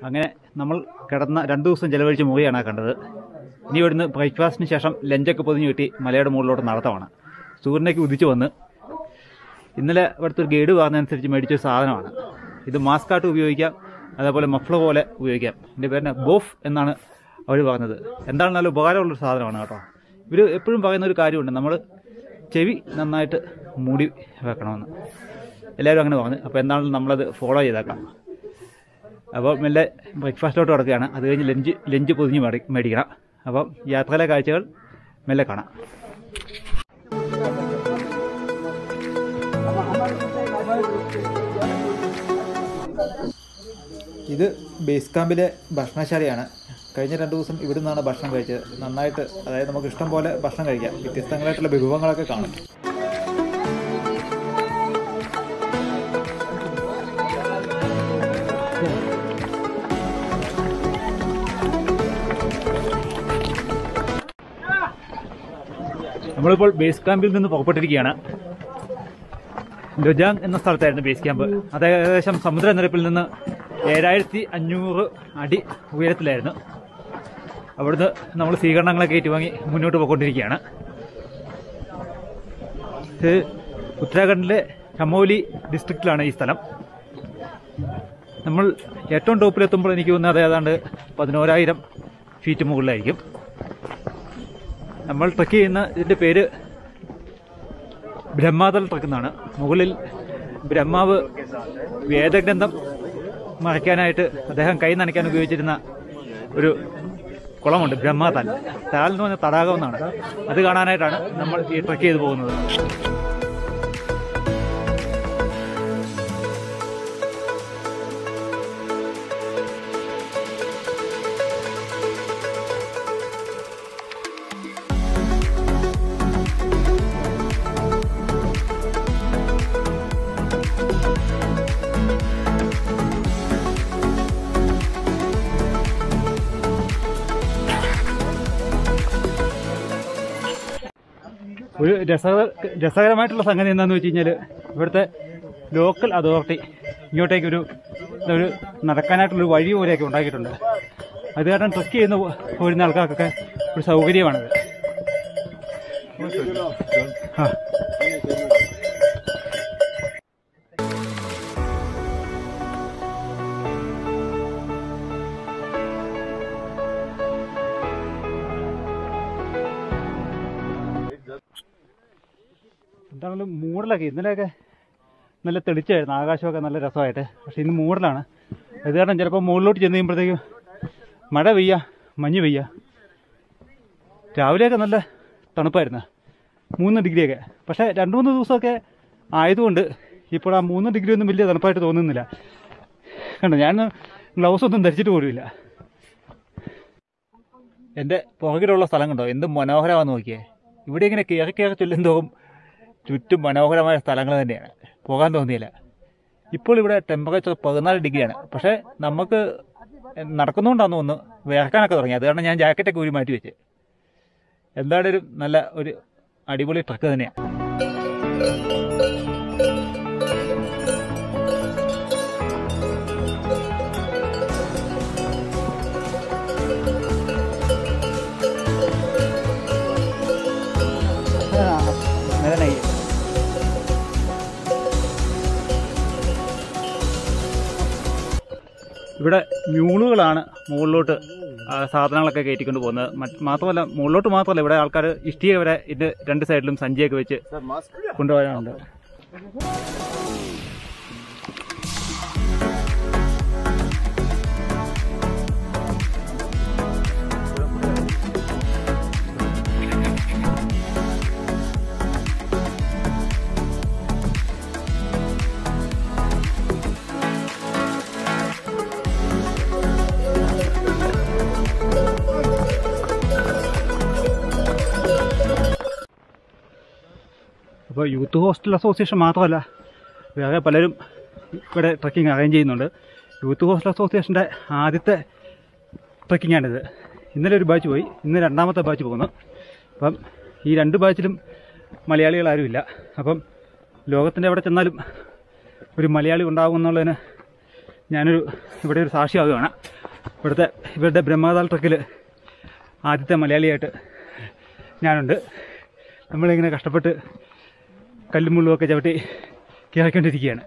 അങ്ങനെ നമ്മൾ കിടന്ന രണ്ട് ദിവസം ചെലവഴിച്ച മുറിയാണ് ആ കണ്ടത് ഇനി ഇവിടുന്ന് ബ്രേക്ക്ഫാസ്റ്റിന് ശേഷം ലഞ്ചൊക്കെ പൊതിഞ്ഞ് കിട്ടി മലയുടെ മുകളിലോട്ട് നടത്തമാണ് സൂര്യനേക്ക് ഉദിച്ചു വന്ന് ഇന്നലെ ഇവിടുത്തെ ഒരു ഗൈഡ് പറഞ്ഞതനുസരിച്ച് മേടിച്ച ഒരു സാധനമാണ് ഇത് മാസ്കായിട്ട് ഉപയോഗിക്കാം അതേപോലെ മഫ്ലർ പോലെ ഉപയോഗിക്കാം എൻ്റെ പേരിന് ബോഫ് എന്നാണ് അവർ പറഞ്ഞത് എന്താണ് നല്ല ഉപകാരമുള്ളൊരു സാധനമാണ് കേട്ടോ ഇവർ എപ്പോഴും പറയുന്ന ഒരു കാര്യമുണ്ട് നമ്മൾ ചെവി നന്നായിട്ട് മൂടി വെക്കണമെന്ന് എല്ലാവരും അങ്ങനെ പറഞ്ഞു അപ്പോൾ എന്താണെങ്കിലും നമ്മളത് ഫോളോ ചെയ്തേക്കാം അപ്പോൾ മെല്ലെ ബ്രേക്ക്ഫാസ്റ്റിലോട്ട് കിടക്കുകയാണ് അത് കഴിഞ്ഞ് ലഞ്ച് ലഞ്ച് പൊതിഞ്ഞ് മേടി മേടിക്കണം അപ്പം യാത്രയിലെ കാഴ്ചകൾ മെല്ലെ കാണാം ഇത് ബേസ് ക്യാമ്പിലെ ഭക്ഷണശാലയാണ് കഴിഞ്ഞ രണ്ട് ദിവസം ഇവിടെ നിന്നാണ് ഭക്ഷണം കഴിച്ചത് നന്നായിട്ട് അതായത് നമുക്ക് ഇഷ്ടം പോലെ ഭക്ഷണം കഴിക്കാം വ്യത്യസ്തങ്ങളായിട്ടുള്ള വിഭവങ്ങളൊക്കെ കാണും നമ്മളിപ്പോൾ ബേസ് ക്യാമ്പിൽ നിന്ന് പുറപ്പെട്ടിരിക്കുകയാണ് ലുജാങ് എന്ന സ്ഥലത്തായിരുന്നു ബേസ് ക്യാമ്പ് അത് ഏകദേശം സമുദ്രനിരപ്പിൽ നിന്ന് ഏഴായിരത്തി അഞ്ഞൂറ് അടി ഉയരത്തിലായിരുന്നു അവിടുന്ന് നമ്മൾ സ്വീകരണങ്ങളൊക്കെ ഏറ്റുവാങ്ങി മുന്നോട്ട് പോയിക്കൊണ്ടിരിക്കുകയാണ് ഇത് ഉത്തരാഖണ്ഡിലെ ചമോലി ഡിസ്ട്രിക്റ്റിലാണ് ഈ സ്ഥലം നമ്മൾ ഏറ്റവും ടോപ്പിലെത്തുമ്പോൾ എനിക്ക് തോന്നുന്നത് ഏതാണ്ട് പതിനോരായിരം ഫീറ്റ് മുകളിലായിരിക്കും നമ്മൾ ട്രക്ക് ചെയ്യുന്ന ഇതിൻ്റെ പേര് ബ്രഹ്മാതൽ ട്രക്ക് എന്നാണ് മുകളിൽ ബ്രഹ്മാവ് വേദഗ്രന്ഥം മറയ്ക്കാനായിട്ട് അദ്ദേഹം കൈ നനയ്ക്കാൻ ഉപയോഗിച്ചിരുന്ന ഒരു കുളമുണ്ട് ബ്രഹ്മാതാൽ താൽ എന്ന് പറഞ്ഞ തടാകം എന്നാണ് അത് കാണാനായിട്ടാണ് നമ്മൾ ഈ ട്രക്ക് ചെയ്ത് പോകുന്നത് ഒരു രസക രസകരമായിട്ടുള്ള സംഗതി എന്താണെന്ന് വെച്ച് കഴിഞ്ഞാൽ ഇവിടുത്തെ ലോക്കൽ അതോറിറ്റി ഇങ്ങോട്ടേക്ക് ഒരു ഒരു നടക്കാനായിട്ടുള്ളൊരു വഴി പോലെയൊക്കെ ഉണ്ടാക്കിയിട്ടുണ്ട് അത് കാരണം ട്രക്ക് ചെയ്യുന്ന പോരുന്ന ആൾക്കാർക്കൊക്കെ ഒരു സൗകര്യമാണിത് ആ എന്താണെങ്കിലും മൂടലൊക്കെ ഇന്നലെയൊക്കെ നല്ല തെളിച്ചായിരുന്നു ആകാശമൊക്കെ നല്ല രസമായിട്ട് പക്ഷെ ഇന്ന് മൂടലാണ് അത് കാരണം ചിലപ്പോൾ മുകളിലോട്ട് ചെന്ന് കഴിയുമ്പോഴത്തേക്കും മഴ പെയ്യ മഞ്ഞ് പെയ്യ രാവിലെയൊക്കെ നല്ല തണുപ്പായിരുന്നു മൂന്ന് ഡിഗ്രിയൊക്കെ പക്ഷേ രണ്ട് മൂന്ന് ദിവസമൊക്കെ ആയതുകൊണ്ട് ഇപ്പോൾ ആ മൂന്ന് ഡിഗ്രി ഒന്നും വലിയ തണുപ്പായിട്ട് തോന്നുന്നില്ല കണ്ടോ ഞാൻ ഗ്ലൗസ് ഒന്നും ധരിച്ചിട്ട് പോലുമില്ല എൻ്റെ പുറകിലുള്ള സ്ഥലം കണ്ടോ എന്ത് മനോഹരമാണെന്ന് നോക്കിയേ ഇവിടെ ഇങ്ങനെ കയറി കയറി ചെല്ലുന്തോറും ചുറ്റും മനോഹരമായ സ്ഥലങ്ങൾ തന്നെയാണ് പോകാൻ തോന്നിയില്ല ഇപ്പോൾ ഇവിടെ ടെമ്പറേച്ചർ പതിനാല് ഡിഗ്രിയാണ് പക്ഷേ നമുക്ക് നടക്കുന്നതുകൊണ്ടാന്ന് തോന്നുന്നു വിയർക്കാനൊക്കെ തുടങ്ങി അത് കാരണം ഞാൻ ജാക്കറ്റൊക്കെ ഊരി മാറ്റി വെച്ച് എന്തായാലും ഒരു നല്ല ഒരു അടിപൊളി ട്രക്ക് തന്നെയാണ് മെലനായി ഇവിടെ മ്യൂളുകളാണ് മുകളിലോട്ട് ആ, സാധനങ്ങളൊക്കെ കയറ്റിക്കൊണ്ട് പോകുന്നത് മറ്റ് മാത്രമല്ല മുകളിലോട്ട് മാത്രമല്ല ഇവിടെ ആൾക്കാർ ഇഷ്ടിക വരെ ഇത് രണ്ട് സൈഡിലും സഞ്ചിയൊക്കെ വെച്ച് കൊണ്ടുപോകാനുണ്ട് അപ്പോൾ യൂത്ത് ഹോസ്റ്റൽ അസോസിയേഷൻ മാത്രമല്ല വേറെ പലരും ഇവിടെ ട്രക്കിംഗ് അറേഞ്ച് ചെയ്യുന്നുണ്ട് യൂത്ത് ഹോസ്റ്റൽ അസോസിയേഷൻ്റെ ആദ്യത്തെ ട്രക്കിങ്ങാണിത് ഇന്നലെ ഒരു ബാച്ച് പോയി ഇന്ന് രണ്ടാമത്തെ ബാച്ച് പോകുന്നു അപ്പം ഈ രണ്ട് ബാച്ചിലും മലയാളികൾ ആരുമില്ല അപ്പം ലോകത്തിൻ്റെ എവിടെ ചെന്നാലും ഒരു മലയാളി ഉണ്ടാകും എന്നുള്ളതിന് ഞാനൊരു ഇവിടെ ഒരു സാക്ഷിയാവുകയാണ് ഇവിടുത്തെ ഇവരുടെ ബ്രഹ്മതാൽ ട്രക്കിൽ ആദ്യത്തെ മലയാളിയായിട്ട് ഞാനുണ്ട് നമ്മളിങ്ങനെ കഷ്ടപ്പെട്ട് കല്ലും മുള്ളുമൊക്കെ ചവിട്ടി കയറിക്കൊണ്ടിരിക്കുകയാണ്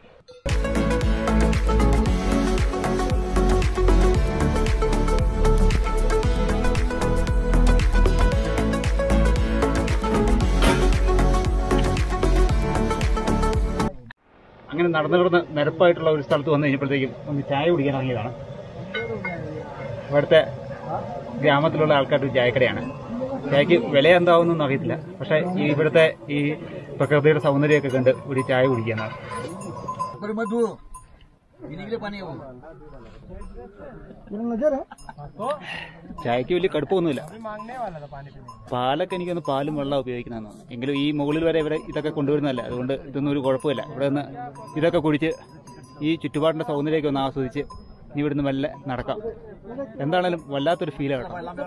അങ്ങനെ നടന്നു കിടന്ന് നിരപ്പായിട്ടുള്ള ഒരു സ്ഥലത്ത് വന്നു കഴിഞ്ഞപ്പോഴത്തേക്കും ഒന്ന് ചായ കുടിക്കാൻ ഇറങ്ങിയതാണ് ഇവിടുത്തെ ഗ്രാമത്തിലുള്ള ആൾക്കാരുടെ ഒരു ചായക്കടയാണ് ചായക്ക് വില എന്താവുന്നൊന്നും അറിയത്തില്ല പക്ഷെ ഈ ഇവിടുത്തെ ഈ പ്രകൃതിയുടെ സൗന്ദര്യമൊക്കെ കണ്ട് ഒരു ചായ കുടിക്കാനാണ് पर मधु पीने के लिए पानी है वो ചായക്ക് വലിയ കടുപ്പമൊന്നുമില്ല പാലൊക്കെ എനിക്കൊന്ന് പാലും വെള്ളം ഉപയോഗിക്കുന്നതെന്ന് തോന്നുന്നു. എങ്കിലും ഈ മുകളിൽ വരെ ഇവരെ ഇതൊക്കെ കൊണ്ടുവരുന്നതല്ല അതുകൊണ്ട് ഇതൊന്നും ഒരു കുഴപ്പമില്ല ഇവിടെ നിന്ന് ഇതൊക്കെ കുടിച്ച് ഈ ചുറ്റുപാടിന്റെ സൗന്ദര്യമൊക്കെ ഒന്ന് ആസ്വദിച്ച് ഇനി ഇവിടുന്ന് മെല്ലെ നടക്കാം എന്താണേലും വല്ലാത്തൊരു ഫീലാണ് കേട്ടോ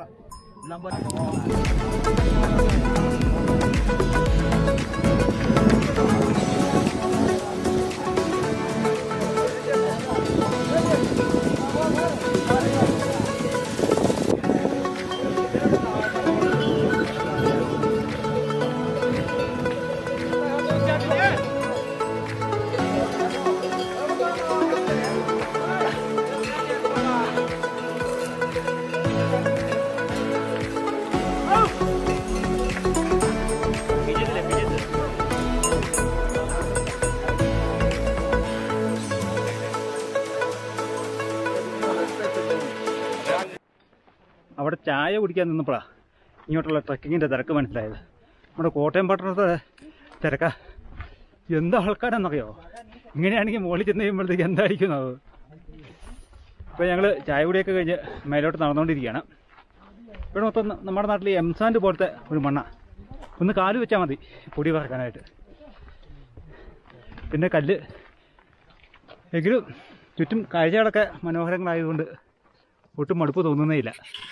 അവിടെ ചായ കുടിക്കാൻ നിന്നപ്പോഴാ ഇങ്ങോട്ടുള്ള ട്രക്കിങ്ങിന്റെ തിരക്ക് മനസ്സിലായത് നമ്മുടെ കോട്ടയം പട്ടണത്തെ തിരക്ക എന്താ ആൾക്കാരെന്നറിയോ ഇങ്ങനെയാണെങ്കിൽ മുകളിൽ ചെന്ന് കഴിയുമ്പോഴത്തേക്ക് എന്തായിരിക്കും അത് ഇപ്പോൾ ഞങ്ങൾ ചായ കുടിയൊക്കെ കഴിഞ്ഞ് മേലോട്ട് നടന്നുകൊണ്ടിരിക്കുകയാണ് ഇവിടെ മൊത്തം ന- നമ്മുടെ നാട്ടിൽ ഈ എംസാൻഡ് പോലത്തെ ഒരു മണ്ണ ഒന്ന് കാല് വെച്ചാൽ മതി പൊടി പറക്കാനായിട്ട് പിന്നെ കല്ല് എങ്കിലും ചുറ്റും കാഴ്ചകളൊക്കെ മനോഹരങ്ങളായതുകൊണ്ട് ഒട്ടും മടുപ്പ് തോന്നുന്നേയില്ല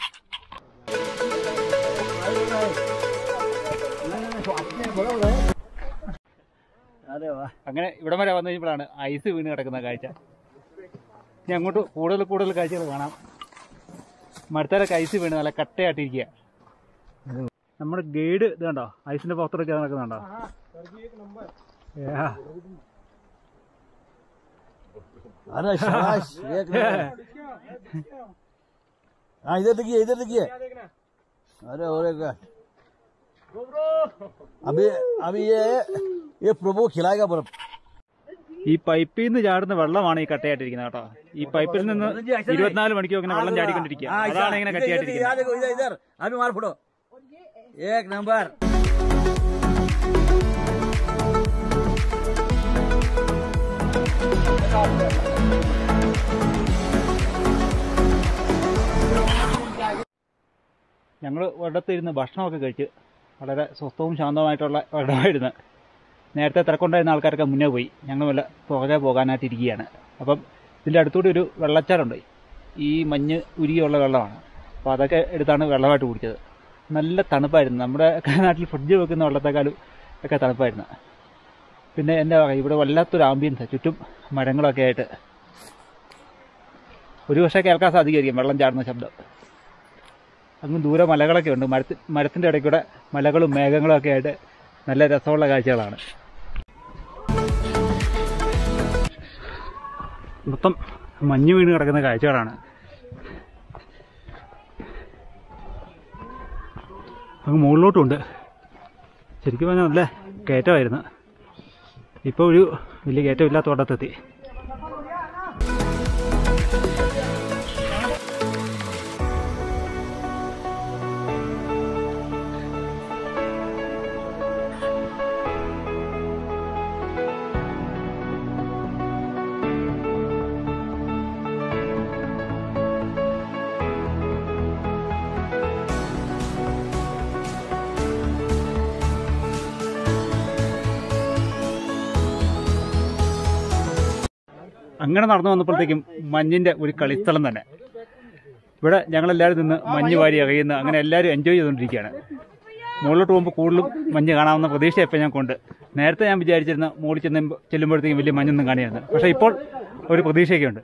അങ്ങനെ ഇവിടം വരെ വന്നു കഴിഞ്ഞപ്പോഴാണ് ഐസ് വീണ് കിടക്കുന്ന കാഴ്ച ഇനി അങ്ങോട്ട് കൂടുതൽ കൂടുതൽ കാഴ്ചകൾ കാണാം മരത്തേലൊക്കെ ഐസ് വീണ് നല്ല കട്ടയായിട്ടിരിക്കുക നമ്മുടെ ഗൈഡ് ഇത് കണ്ടോ ഐസിന്റെ പുറത്തൊക്കെ നടക്കുന്നുണ്ടോ Yeah. अरे शाबाश एक नंबर हाँ इधर देखिए इधर देखिए अरे और एक अभी अभी ये ये प्रभु खिलाएगा बर्फ ഈ പൈപ്പിൽ നിന്ന് ചാടുന്ന വെള്ളമാണ് ഈ കട്ടയായിട്ടിരിക്കുന്നത് കേട്ടോ ഈ പൈപ്പിൽ നിന്ന് ഇരുപത്തിനാല് മണിക്കൂർ ഇങ്ങനെ വെള്ളം ചാടിക്കൊണ്ടിരിക്കുക हाँ, ऐसा। അതാണ് ഇങ്ങനെ इधर- इधर- കട്ടിയായിട്ടിരിക്കുന്നത് इधर देखो इधर इधर अभी मार फोटो एक नंबर ഞങ്ങൾ ഒരിടത്തിരുന്ന് ഭക്ഷണമൊക്കെ കഴിച്ച് വളരെ സ്വസ്ഥവും ശാന്തവുമായിട്ടുള്ള ഒരിടമായിരുന്നു നേരത്തെ തിരക്കുണ്ടായിരുന്ന ആൾക്കാരൊക്കെ മുന്നേ പോയി ഞങ്ങൾ വല്ല പുറകെ പോകാനായിട്ട് ഇരിക്കുകയാണ് അപ്പം ഇതിൻ്റെ അടുത്തൂടെ ഒരു വെള്ളച്ചാട്ടമുണ്ട് ഈ മഞ്ഞ് ഉരുകിയുള്ള വെള്ളമാണ് അപ്പോൾ അതൊക്കെ എടുത്താണ് വെള്ളമായിട്ട് കുടിച്ചത് നല്ല തണുപ്പായിരുന്നു നമ്മുടെ നാട്ടിൽ ഫ്രിഡ്ജ് വെക്കുന്ന വെള്ളത്തെക്കാളും ഒക്കെ തണുപ്പായിരുന്നു പിന്നെ എന്താ പറയുക ഇവിടെ വല്ലാത്തൊരു ആംബിയൻസ് ചുറ്റും മരങ്ങളൊക്കെ ആയിട്ട് ഒരു പക്ഷേ കേൾക്കാൻ സാധിക്കുമായിരിക്കും വെള്ളം ചാടുന്ന ശബ്ദം അങ്ങ് ദൂരെ മലകളൊക്കെ ഉണ്ട് മരത്തി മരത്തിൻ്റെ ഇടയ്ക്ക് കൂടെ മലകളും മേഘങ്ങളും ഒക്കെ ആയിട്ട് നല്ല രസമുള്ള കാഴ്ചകളാണ് മൊത്തം മഞ്ഞ് വീണ് കിടക്കുന്ന കാഴ്ചകളാണ് അങ്ങ് മുകളിലോട്ടുമുണ്ട് ശരിക്കും പറഞ്ഞാൽ നല്ല കയറ്റമായിരുന്നു ഇപ്പോൾ ഒരു വലിയ കയറ്റമില്ലാത്ത ഓട്ടത്തെത്തി അങ്ങനെ നടന്നു വന്നപ്പോഴത്തേക്കും മഞ്ഞിന്റെ ഒരു കളിസ്ഥലം തന്നെ ഇവിടെ ഞങ്ങളെല്ലാവരും നിന്ന് മഞ്ഞ് വാരി അറിയുന്ന അങ്ങനെ എല്ലാവരും എൻജോയ് ചെയ്തുകൊണ്ടിരിക്കുകയാണ് മുകളിലോട്ട് പോകുമ്പോൾ കൂടുതലും മഞ്ഞ് കാണാവുന്ന പ്രതീക്ഷ ഇപ്പം ഞാൻ കൊണ്ട് നേരത്തെ ഞാൻ വിചാരിച്ചിരുന്ന മുകളിൽ ചെന്ന് ചെല്ലുമ്പോഴത്തേക്കും വലിയ മഞ്ഞൊന്നും കാണിയായിരുന്നു പക്ഷേ ഇപ്പോൾ ഒരു പ്രതീക്ഷയൊക്കെ ഉണ്ട്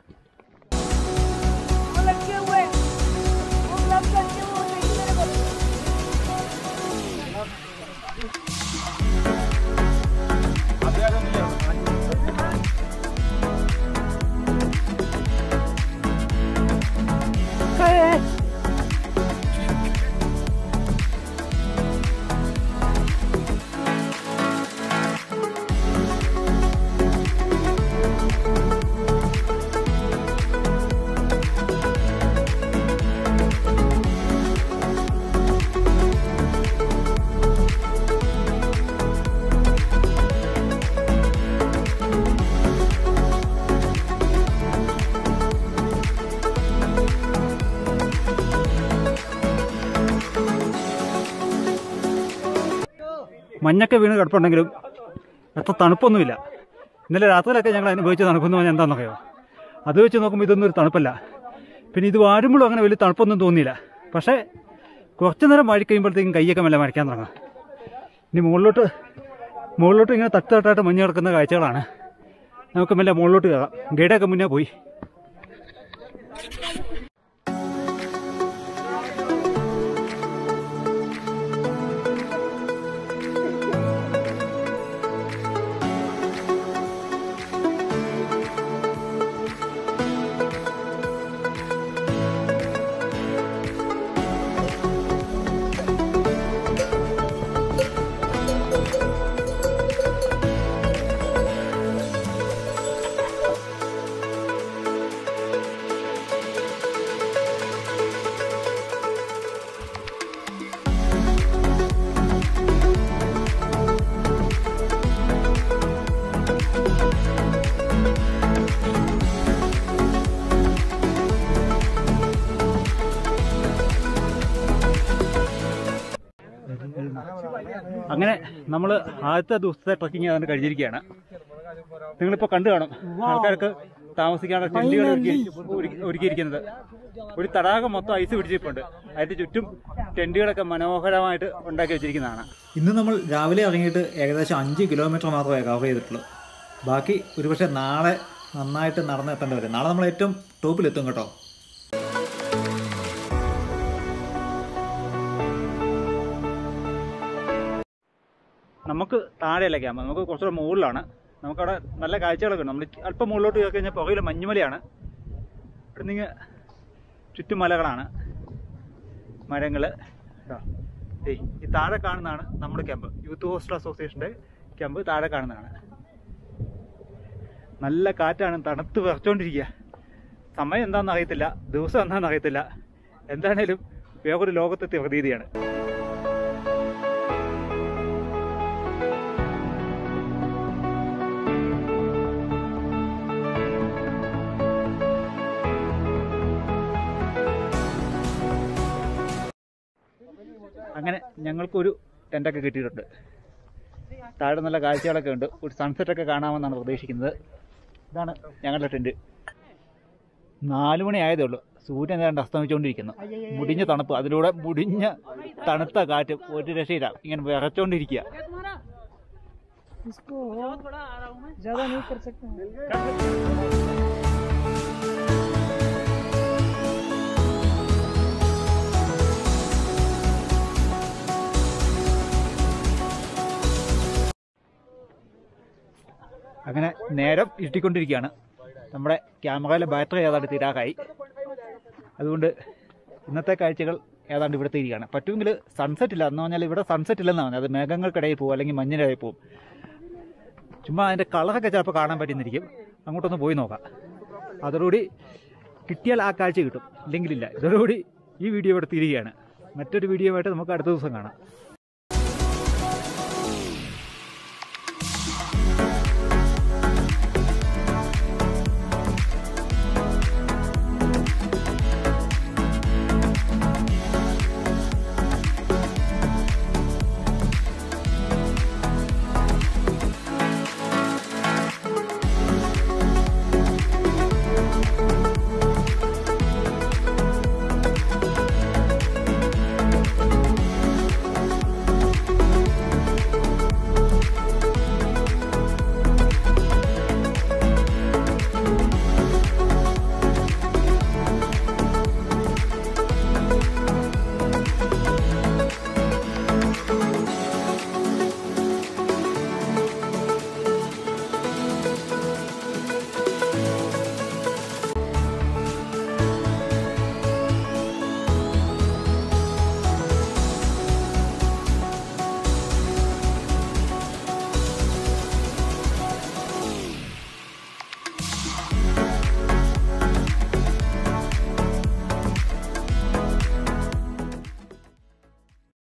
वो लगे हुए हैं। वो सब करके वो नहीं मेरे को മഞ്ഞൊക്കെ വീണ് കിടപ്പുണ്ടെങ്കിലും അത്ര തണുപ്പൊന്നുമില്ല ഇന്നലെ രാത്രിയിലൊക്കെ ഞങ്ങൾ അനുഭവിച്ച തണുപ്പെന്ന് പറഞ്ഞാൽ എന്താണെന്നറിയോ അത് വെച്ച് നോക്കുമ്പോൾ ഇതൊന്നും ഒരു തണുപ്പല്ല പിന്നെ ഇത് വാരുമ്പോഴും അങ്ങനെ വലിയ തണുപ്പൊന്നും തോന്നിയില്ല പക്ഷേ കുറച്ച് നേരം മഴ കഴിയുമ്പോഴത്തേക്കും കൈയൊക്കെ മെല്ലെ മരയ്ക്കാൻ തുടങ്ങും ഇനി മുകളിലോട്ട് മുകളിലോട്ട് ഇങ്ങനെ തട്ട് തട്ടായിട്ട് മഞ്ഞ് കിടക്കുന്ന കാഴ്ചകളാണ് നമുക്ക് മെല്ലെ മുകളിലോട്ട് കയറാം ഗൈഡൊക്കെ മുന്നേ പോയി അങ്ങനെ നമ്മൾ ആദ്യത്തെ ദിവസത്തെ ട്രക്കിംഗ് ഏതാണ്ട് കഴിഞ്ഞിരിക്കുകയാണ് നിങ്ങളിപ്പോൾ കണ്ടു കാണും ആൾക്കാർക്ക് താമസിക്കാനുള്ള ടെന്റുകൾ ഒരുക്കി- ഒരുക്കിയിരിക്കുന്നത് ഒരു തടാകം മൊത്തം ഐസ് പിടിച്ചിട്ടുണ്ട് അതിന്റെ ചുറ്റും ടെന്റുകളൊക്കെ മനോഹരമായിട്ട് ഉണ്ടാക്കി വെച്ചിരിക്കുന്നതാണ് ഇന്ന് നമ്മൾ രാവിലെ ഇറങ്ങിയിട്ട് ഏകദേശം അഞ്ച് കിലോമീറ്റർ മാത്രമേ കവർ ചെയ്തിട്ടുള്ളൂ ബാക്കി ഒരുപക്ഷെ നാളെ നന്നായിട്ട് നടന്നെത്തേണ്ടി വരും നാളെ നമ്മൾ ഏറ്റവും ടോപ്പിലെത്തും കേട്ടോ നമുക്ക് താഴെയല്ല ക്യാമ്പ് നമുക്ക് കുറച്ചുകൂടെ മുകളിലാണ് നമുക്കവിടെ നല്ല കാഴ്ചകളൊക്കെ ഉണ്ട് നമ്മൾ അല്പം മുകളിലോട്ട് കയറി കഴിഞ്ഞാൽ പുകയിലെ മഞ്ഞുമലയാണ് ഇവിടെ നിന്ന് ചുറ്റും മലകളാണ് മരങ്ങൾ ഏയ് ഈ താഴെ കാണുന്നതാണ് നമ്മുടെ ക്യാമ്പ് യൂത്ത് ഹോസ്റ്റൽ അസോസിയേഷൻ്റെ ക്യാമ്പ് താഴെ കാണുന്നതാണ് നല്ല കാറ്റാണ് തണുത്ത് വിറച്ചോണ്ടിരിക്കുക സമയം എന്താണെന്ന് അറിയത്തില്ല ദിവസം എന്താണെന്ന് അറിയത്തില്ല എന്താണേലും വേറൊരു ലോകത്തെത്തിയ പ്രതീതിയാണ് അങ്ങനെ ഞങ്ങൾക്കൊരു ടെൻ്റൊക്കെ കിട്ടിയിട്ടുണ്ട് താഴെ നല്ല കാഴ്ചകളൊക്കെ ഉണ്ട് ഒരു സൺസെറ്റ് ഒക്കെ കാണാമെന്നാണ് പ്രതീക്ഷിക്കുന്നത് ഇതാണ് ഞങ്ങളുടെ ടെൻറ്റ് നാലു മണി ആയതേ ഉള്ളൂ സൂര്യൻ ഏതാണ്ട് അസ്തമിച്ചുകൊണ്ടിരിക്കുന്നു മുടിഞ്ഞ തണുപ്പ് അതിലൂടെ മുടിഞ്ഞ തണുത്ത കാറ്റ് ഒരു രക്ഷയില്ല ഇങ്ങനെ വിറച്ചോണ്ടിരിക്കുക इसको ज्यादा नहीं कर सकते हैं। അങ്ങനെ നേരം ഇരുട്ടിക്കൊണ്ടിരിക്കുകയാണ് നമ്മുടെ ക്യാമറയിലെ ബാറ്ററി ഏതാണ്ട് തീരാറായി അതുകൊണ്ട് ഇന്നത്തെ കാഴ്ചകൾ ഏതാണ്ട് ഇവിടുത്തെ ഇരിക്കുകയാണ് പറ്റുമെങ്കിൽ സൺസെറ്റ് ഇല്ല എന്ന് പറഞ്ഞാൽ ഇവിടെ സൺസെറ്റ് ഇല്ലെന്നാണ് പറഞ്ഞത് അത് മേഘങ്ങൾക്കിടയിൽ പോകും അല്ലെങ്കിൽ മഞ്ഞിനിടയിൽ പോകും ചുമ്മാ അതിൻ്റെ കളറൊക്കെ ചിലപ്പോൾ കാണാൻ പറ്റുന്നിരിക്കും അങ്ങോട്ടൊന്ന് പോയി നോക്കാം അതോടുകൂടി കിട്ടിയാൽ ആ കാഴ്ച കിട്ടും ഇല്ലെങ്കിലില്ല ഇതോടുകൂടി ഈ വീഡിയോ ഇവിടെ തീരുകയാണ് മറ്റൊരു വീഡിയോ ആയിട്ട് നമുക്ക് അടുത്ത ദിവസം കാണാം